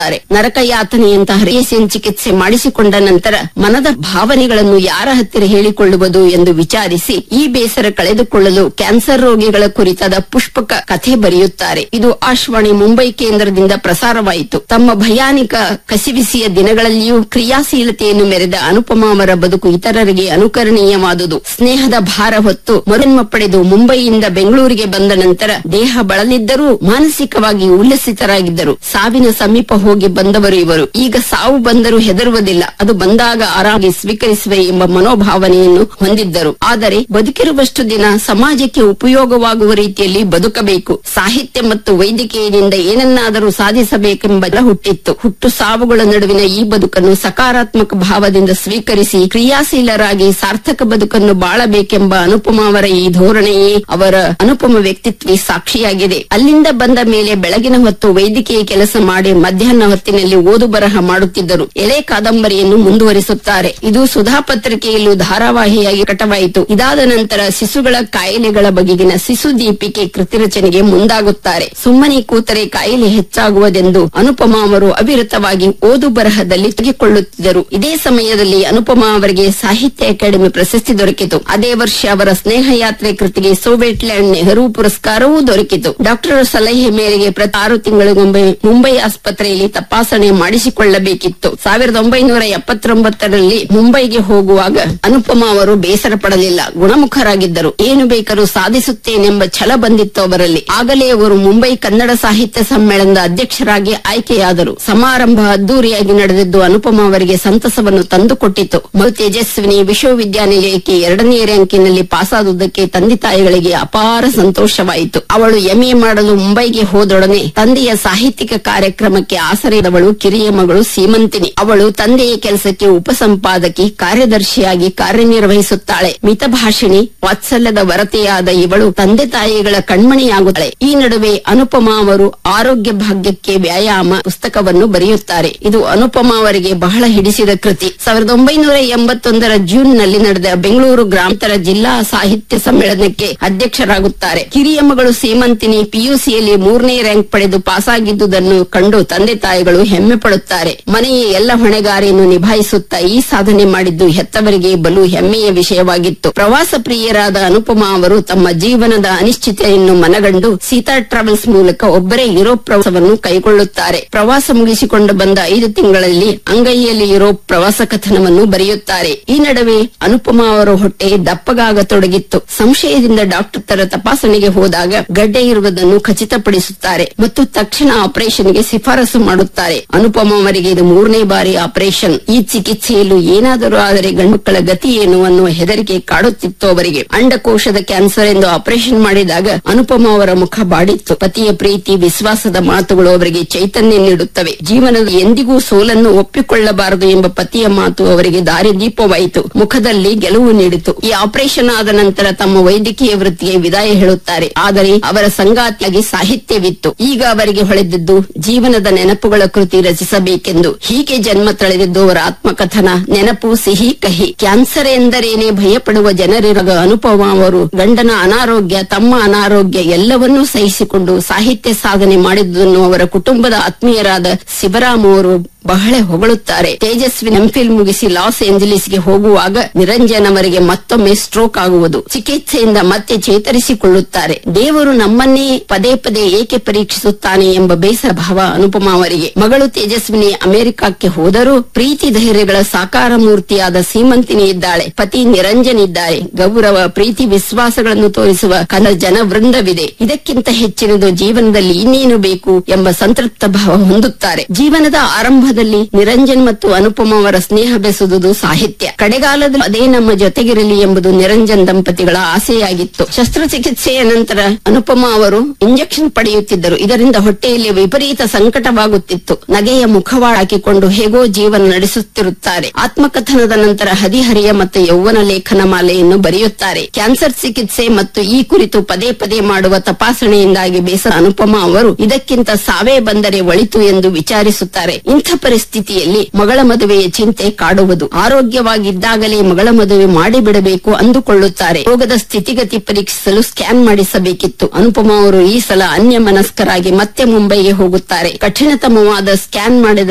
ನರಕ ಯಾತನೆಯಂತಹ ರೇಸಿಯನ್ ಚಿಕಿತ್ಸೆ ಮಾಡಿಸಿಕೊಂಡ ನಂತರ ಮನದ ಭಾವನೆಗಳನ್ನು ಯಾರ ಹತ್ತಿರ ಹೇಳಿಕೊಳ್ಳುವುದು ಎಂದು ವಿಚಾರಿಸಿ ಈ ಬೇಸರ ಕಳೆದುಕೊಳ್ಳಲು ಕ್ಯಾನ್ಸರ್ ರೋಗಿಗಳ ಕುರಿತಾದ ಪುಷ್ಪಕ ಕಥೆ ಬರೆಯುತ್ತಾರೆ ಇದು ಆಶ್ವಾಣಿ ಮುಂಬೈ ಕೇಂದ್ರದಿಂದ ಪ್ರಸಾರವಾಯಿತು ತಮ್ಮ ಭಯಾನಿಕ ಕಸಿವಿಸಿಯ ದಿನಗಳಲ್ಲಿಯೂ ಕ್ರಿಯಾಶೀಲತೆಯನ್ನು ಮೆರೆದ ಅನುಪಮ ಅವರ ಬದುಕು ಇತರರಿಗೆ ಅನುಕರಣೀಯವಾದುದು ಸ್ನೇಹದ ಭಾರ ಹೊತ್ತು ಮರುಜನ್ಮ ಪಡೆದು ಮುಂಬೈಯಿಂದ ಬೆಂಗಳೂರಿಗೆ ಬಂದ ನಂತರ ದೇಹ ಬಳಲಿದ್ದರೂ ಮಾನಸಿಕವಾಗಿ ಉಲ್ಲಸಿತರಾಗಿದ್ದರು ಸಾವಿನ ಸಮೀಪ ಹೋಗಿ ಬಂದವರು ಇವರು ಈಗ ಸಾವು ಬಂದರೂ ಹೆದರುವುದಿಲ್ಲ ಅದು ಬಂದಾಗ ಆರಾಗಿ ಸ್ವೀಕರಿಸುವೆ ಎಂಬ ಮನೋಭಾವನೆಯನ್ನು ಹೊಂದಿದ್ದರು ಆದರೆ ಬದುಕಿರುವಷ್ಟು ದಿನ ಸಮಾಜಕ್ಕೆ ಉಪಯೋಗವಾಗುವ ರೀತಿಯಲ್ಲಿ ಬದುಕಬೇಕು ಸಾಹಿತ್ಯ ಮತ್ತು ವೈದ್ಯಕೀಯದಿಂದ ಏನನ್ನಾದರೂ ಸಾಧಿಸಬೇಕೆಂಬ ಛಲ ಹುಟ್ಟಿತ್ತು ಹುಟ್ಟು ಸಾವುಗಳ ನಡುವಿನ ಈ ಬದುಕನ್ನು ಸಕಾರಾತ್ಮಕ ಭಾವದಿಂದ ಸ್ವೀಕರಿಸಿ ಕ್ರಿಯಾಶೀಲರಾಗಿ ಸಾರ್ಥಕ ಬದುಕನ್ನು ಬಾಳಬೇಕೆಂಬ ಅನುಪಮ ಅವರ ಈ ಧೋರಣೆಯೇ ಅವರ ಅನುಪಮ ವ್ಯಕ್ತಿತ್ವ ಸಾಕ್ಷಿಯಾಗಿದೆ ಅಲ್ಲಿಂದ ಬಂದ ಮೇಲೆ ಬೆಳಗಿನ ಹೊತ್ತು ವೈದ್ಯಕೀಯ ಕೆಲಸ ಮಾಡಿ ಮಧ್ಯಾಹ್ನ ಹೊತ್ತಿನಲ್ಲಿ ಓದು ಬರಹ ಮಾಡುತ್ತಿದ್ದರು ಎಳೆ ಕಾದಂಬರಿಯನ್ನು ಮುಂದುವರಿಸುತ್ತಾರೆ ಇದು ಸುಧಾ ಪತ್ರಿಕೆಯಲ್ಲೂ ಧಾರಾವಾಹಿಯಾಗಿ ಕಟವಾಯಿತು ಇದಾದ ನಂತರ ಶಿಶುಗಳ ಕಾಯಿಲೆಗಳ ಬಗೆಗಿನ ಶಿಶು ದೀಪಿಕೆ ಕೃತಿ ರಚನೆಗೆ ಮುಂದಾಗುತ್ತಾರೆ ಸುಮ್ಮನೆ ಕೂತರೆ ಕಾಯಿಲೆ ಹೆಚ್ಚಾಗುವುದೆಂದು ಅನುಪಮ ಅವರು ಅವಿರತವಾಗಿ ಓದು ಬರಹದಲ್ಲಿ ತೊಡಗಿಕೊಳ್ಳುತ್ತಿದ್ದರು ಇದೇ ಸಮಯದಲ್ಲಿ ಅನುಪಮ ಅವರಿಗೆ ಸಾಹಿತ್ಯ ಅಕಾಡೆಮಿ ಪ್ರಶಸ್ತಿ ದೊರಕಿತು ಅದೇ ವರ್ಷ ಅವರ ಸ್ನೇಹ ಯಾತ್ರೆ ಕೃತಿಗೆ ಸೋವಿಯಟ್ ಲ್ಯಾಂಡ್ ನೆಹರು ಪುರಸ್ಕಾರವೂ ದೊರಕಿತು ಡಾಕ್ಟರ್ ಸಲಹೆ ಮೇರೆಗೆ ಪ್ರತಿ ಆರು ತಿಂಗಳಿಗೊಮ್ಮೆ ಮುಂಬೈ ಆಸ್ಪತ್ರೆಯಲ್ಲಿ ತಪಾಸಣೆ ಮಾಡಿಸಿಕೊಳ್ಳಬೇಕಿತ್ತು ಸಾವಿರದ ಒಂಬೈನೂರ ಎಪ್ಪತ್ತೊಂಬತ್ತರಲ್ಲಿ ಮುಂಬೈಗೆ ಹೋಗುವಾಗ ಅನುಪಮ ಅವರು ಬೇಸರ ಪಡಲಿಲ್ಲ ಗುಣಮುಖರಾಗಿದ್ದರು ಏನು ಬೇಕಾದರೂ ಸಾಧಿಸುತ್ತೇನೆಂಬ ಛಲ ಬಂದಿತ್ತು ಅವರಲ್ಲಿ ಆಗಲೇ ಅವರು ಮುಂಬೈ ಕನ್ನಡ ಸಾಹಿತ್ಯ ಸಮ್ಮೇಳನದ ಅಧ್ಯಕ್ಷರಾಗಿ ಆಯ್ಕೆಯಾದರು ಸಮಾರಂಭ ಅದ್ದೂರಿಯಾಗಿ ನಡೆದಿದ್ದು ಅನುಪಮ ಅವರಿಗೆ ಸಂತಸವನ್ನು ತಂದುಕೊಟ್ಟಿತು ಮತ್ತು ತೇಜಸ್ವಿನಿ ವಿಶ್ವವಿದ್ಯಾನಿಲಯಕ್ಕೆ ಎರಡನೇ ರ್ಯಾಂಕಿನಲ್ಲಿ ಪಾಸಾದುದಕ್ಕೆ ತಂದೆ ತಾಯಿಗಳಿಗೆ ಅಪಾರ ಸಂತೋಷವಾಯಿತು ಅವಳು ಎಂಎ ಮಾಡಲು ಮುಂಬೈಗೆ ಹೋದೊಡನೆ ತಂದೆಯ ಸಾಹಿತ್ಯಿಕ ಕಾರ್ಯಕ್ರಮಕ್ಕೆ ಆಸರೆದವಳು ಕಿರಿಯ ಮಗಳು ಸೀಮಂತಿನಿ ಅವಳು ತಂದೆಯ ಕೆಲಸಕ್ಕೆ ಉಪಸಂಪಾದಕಿ ಕಾರ್ಯದರ್ಶಿಯಾಗಿ ಕಾರ್ಯನಿರ್ವಹಿಸುತ್ತಾಳೆ ಮಿತಭಾಷಿಣಿ ವಾತ್ಸಲ್ಯದ ವರತೆಯಾದ ಇವಳು ತಂದೆ ತಾಯಿಗಳ ಕಣ್ಮಣಿಯಾಗುತ್ತಾಳೆ ಈ ನಡುವೆ ಅನುಪಮ ಅವರು ಆರೋಗ್ಯ ಭಾಗ್ಯಕ್ಕೆ ವ್ಯಾಯಾಮ ಪುಸ್ತಕವನ್ನು ಬರೆಯುತ್ತಾರೆ ಇದು ಅನುಪಮ ಅವರಿಗೆ ಬಹಳ ಹಿಡಿಸಿದ ಕೃತಿ ಸಾವಿರದ ಒಂಬೈನೂರ ಎಂಬತ್ತೊಂದರ ಜೂನ್ ನಲ್ಲಿ ನಡೆದ ಬೆಂಗಳೂರು ಗ್ರಾಮಾಂತರ ಜಿಲ್ಲಾ ಸಾಹಿತ್ಯ ಸಮ್ಮೇಳನಕ್ಕೆ ಅಧ್ಯಕ್ಷರಾಗುತ್ತಾರೆ ಕಿರಿಯ ಮಗಳು ಸೀಮಂತಿನಿ ಪಿಯುಸಿಯಲ್ಲಿ ಮೂರನೇ ರ್ಯಾಂಕ್ ಪಡೆದು ಪಾಸಾಗಿದ್ದುದನ್ನು ಕಂಡು ತಂದೆ ತಾಯಿಗಳು ಹೆಮ್ಮೆ ಪಡುತ್ತಾರೆ ಮನೆಯ ಎಲ್ಲ ಹೊಣೆಗಾರಿಯನ್ನು ನಿಭಾಯಿಸುತ್ತಾ ಈ ಸಾಧನೆ ಮಾಡಿದ್ದು ಹೆತ್ತವರಿಗೆ ಬಲು ಹೆಮ್ಮೆಯ ವಿಷಯವಾಗಿತ್ತು ಪ್ರವಾಸ ಪ್ರಿಯರಾದ ಅನುಪಮ ಅವರು ತಮ್ಮ ಜೀವನದ ಅನಿಶ್ಚಿತೆಯನ್ನು ಮನಗಂಡು ಸೀತಾ ಟ್ರಾವೆಲ್ಸ್ ಮೂಲಕ ಒಬ್ಬರೇ ಯುರೋಪ್ ಪ್ರವಾಸವನ್ನು ಕೈಗೊಳ್ಳುತ್ತಾರೆ ಪ್ರವಾಸ ಮುಗಿಸಿಕೊಂಡು ಬಂದ ಐದು ತಿಂಗಳಲ್ಲಿ ಅಂಗೈಯಲ್ಲಿ ಯುರೋಪ್ ಪ್ರವಾಸ ಕಥನವನ್ನು ಬರೆಯುತ್ತಾರೆ ಈ ನಡುವೆ ಅನುಪಮ ಅವರ ಹೊಟ್ಟೆ ದಪ್ಪಗಾಗತೊಡಗಿತ್ತು ಸಂಶಯದಿಂದ ಡಾಕ್ಟರ್ ತರ ತಪಾಸಣೆಗೆ ಹೋದಾಗ ಗಡ್ಡೆ ಇರುವುದನ್ನು ಖಚಿತಪಡಿಸುತ್ತಾರೆ ಮತ್ತು ತಕ್ಷಣ ಆಪರೇಷನ್ಗೆ ಶಿಫಾರಸು ಮಾಡುತ್ತಾರೆ ಅನುಪಮ ಅವರಿಗೆ ಇದು ಮೂರನೇ ಬಾರಿ ಆಪರೇಷನ್ ಈ ಚಿಕಿತ್ಸೆಯಲ್ಲೂ ಏನಾದರೂ ಆದರೆ ಗಂಡುಮಕ್ಕಳ ಗತಿ ಏನು ಅನ್ನುವ ಹೆದರಿಕೆ ಕಾಡುತ್ತಿತ್ತು ಅವರಿಗೆ ಅಂಡಕೋಶದ ಕ್ಯಾನ್ಸರ್ ಎಂದು ಆಪರೇಷನ್ ಮಾಡಿದಾಗ ಅನುಪಮ ಅವರ ಮುಖ ಬಾಡಿತ್ತು ಪತಿಯ ಪ್ರೀತಿ ವಿಶ್ವಾಸದ ಮಾತುಗಳು ಅವರಿಗೆ ಚೈತನ್ಯ ನೀಡುತ್ತವೆ ಜೀವನದ ಎಂದಿಗೂ ಸೋಲನ್ನು ಒಪ್ಪಿಕೊಳ್ಳಬಾರದು ಎಂಬ ಪತಿಯ ಮಾತು ಅವರಿಗೆ ದಾರಿದೀಪವಾಯಿತು ಮುಖದಲ್ಲಿ ಗೆಲುವು ನೀಡಿತು ಈ ಆಪರೇಷನ್ ಆದ ನಂತರ ತಮ್ಮ ವೈದ್ಯಕೀಯ ವೃತ್ತಿಗೆ ವಿದಾಯ ಹೇಳುತ್ತಾರೆ ಆದರೆ ಅವರ ಸಂಗಾತಿಯಾಗಿ ಸಾಹಿತ್ಯವಿತ್ತು ಈಗ ಅವರಿಗೆ ಹೊಳೆದಿದ್ದು ಜೀವನದ ನೆನಪುಗಳ ಕೃತಿ ರಚಿಸಬೇಕೆಂದು ಹೀಗೆ ಜನ್ಮ ತಳೆದಿದ್ದು ಅವರ ಆತ್ಮಕಥನ ನೆನಪು ಸಿಹಿ ಕಹಿ ಕ್ಯಾನ್ಸರ್ ಎಂದರೇನೆ ಭಯಪಡುವ ಜನರಿರುವ ಅನುಪಮ ಅವರು ಗಂಡನ ಅನಾರೋಗ್ಯ ತಮ್ಮ ಅನಾರೋಗ್ಯ ಎಲ್ಲವನ್ನೂ ಸಹಿಸಿಕೊಂಡು ಸಾಹಿತ್ಯ ಸಾಧನೆ ಮಾಡಿದ್ದನ್ನು ಅವರ ಕುಟುಂಬದ ಆತ್ಮೀಯರಾದ ಶಿವರಾಮ್ ಅವರು ಬಹಳ ಹೊಗಳುತ್ತಾರೆ ತೇಜಸ್ವಿ ಎಂಫಿಲ್ ಮುಗಿಸಿ ಲಾಸ್ ಏಂಜಲೀಸ್ಗೆ ಹೋಗುವಾಗ ನಿರಂಜನ್ ಅವರಿಗೆ ಮತ್ತೊಮ್ಮೆ ಸ್ಟ್ರೋಕ್ ಆಗುವುದು ಚಿಕಿತ್ಸೆಯಿಂದ ಮತ್ತೆ ಚೇತರಿಸಿಕೊಳ್ಳುತ್ತಾರೆ ದೇವರು ನಮ್ಮನ್ನೇ ಪದೇ ಪದೇ ಏಕೆ ಪರೀಕ್ಷಿಸುತ್ತಾನೆ ಎಂಬ ಬೇಸರ ಭಾವ ಅನುಪಮ ಅವರಿಗೆ ಮಗಳು ತೇಜಸ್ವಿನಿ ಅಮೆರಿಕಕ್ಕೆ ಹೋದರೂ ಪ್ರೀತಿ ಧೈರ್ಯಗಳ ಸಾಕಾರ ಮೂರ್ತಿಯಾದ ಸೀಮಂತಿನಿ ಇದ್ದಾಳೆ ಪತಿ ನಿರಂಜನ್ ಇದ್ದಾರೆ ಗೌರವ ಪ್ರೀತಿ ವಿಶ್ವಾಸಗಳನ್ನು ತೋರಿಸುವ ಕನ ಜನ ವೃಂದವಿದೆ ಇದಕ್ಕಿಂತ ಹೆಚ್ಚಿನದು ಜೀವನದಲ್ಲಿ ಇನ್ನೇನು ಬೇಕು ಎಂಬ ಸಂತೃಪ್ತ ಭಾವ ಹೊಂದುತ್ತಾರೆ ಜೀವನದ ಆರಂಭದಲ್ಲಿ ನಿರಂಜನ್ ಮತ್ತು ಅನುಪಮ ಅವರ ಸ್ನೇಹ ಬೆಸುವುದು ಸಾಹಿತ್ಯ ಕಡೆಗಾಲದಲ್ಲಿ ಅದೇ ನಮ್ಮ ಜೊತೆಗಿರಲಿ ಎಂಬುದು ನಿರಂಜನ್ ದಂಪತಿಗಳ ಆಸೆಯಾಗಿತ್ತು ಶಸ್ತ್ರಚಿಕಿತ್ಸೆಯ ನಂತರ ಅನುಪಮ ಅವರು ಇಂಜೆಕ್ಷನ್ ಪಡೆಯುತ್ತಿದ್ದರು ಇದರಿಂದ ಹೊಟ್ಟೆಯಲ್ಲಿ ವಿಪರೀತ ಸಂಕಟವಾಗುತ್ತಿತ್ತು ನಗೆಯ ಮುಖವಾಡ ಹಾಕಿಕೊಂಡು ಹೇಗೋ ಜೀವನ ನಡೆಸುತ್ತಿರುತ್ತಾರೆ ಆತ್ಮಕಥನದ ನಂತರ ಹದಿಹರಿಯ ಮತ್ತು ಯೌವನ ಲೇಖನ ಮಾಲೆಯನ್ನು ಬರೆಯುತ್ತಾರೆ ಕ್ಯಾನ್ಸರ್ ಚಿಕಿತ್ಸೆ ಮತ್ತು ಈ ಕುರಿತು ಪದೇ ಪದೇ ಮಾಡುವ ತಪಾಸಣೆಯಿಂದಾಗಿ ಬೇಸರ ಅನುಪಮ ಅವರು ಇದಕ್ಕಿಂತ ಸಾವೇ ಬಂದರೆ ಒಳಿತು ಎಂದು ವಿಚಾರಿಸುತ್ತಾರೆ ಇಂಥ ಪರಿಸ್ಥಿತಿಯಲ್ಲಿ ಮಗಳ ಮದುವೆಯ ಚಿಂತೆ ಕಾಡುವುದು ಆರೋಗ್ಯವಾಗಿದ್ದಾಗಲೇ ಮಗಳ ಮದುವೆ ಮಾಡಿಬಿಡಬೇಕು ಅಂದುಕೊಳ್ಳುತ್ತಾರೆ ರೋಗದ ಸ್ಥಿತಿಗತಿ ಪರೀಕ್ಷಿಸಲು ಸ್ಕ್ಯಾನ್ ಮಾಡಿಸಬೇಕಿತ್ತು ಅನುಪಮ ಅವರು ಈ ಸಲ ಅನ್ಯ ಮನಸ್ಕರಾಗಿ ಮತ್ತೆ ಮುಂಬೈಗೆ ಹೋಗುತ್ತಾರೆ ಕಠಿಣತಮವಾದ ಸ್ಕ್ಯಾನ್ ಮಾಡಿದ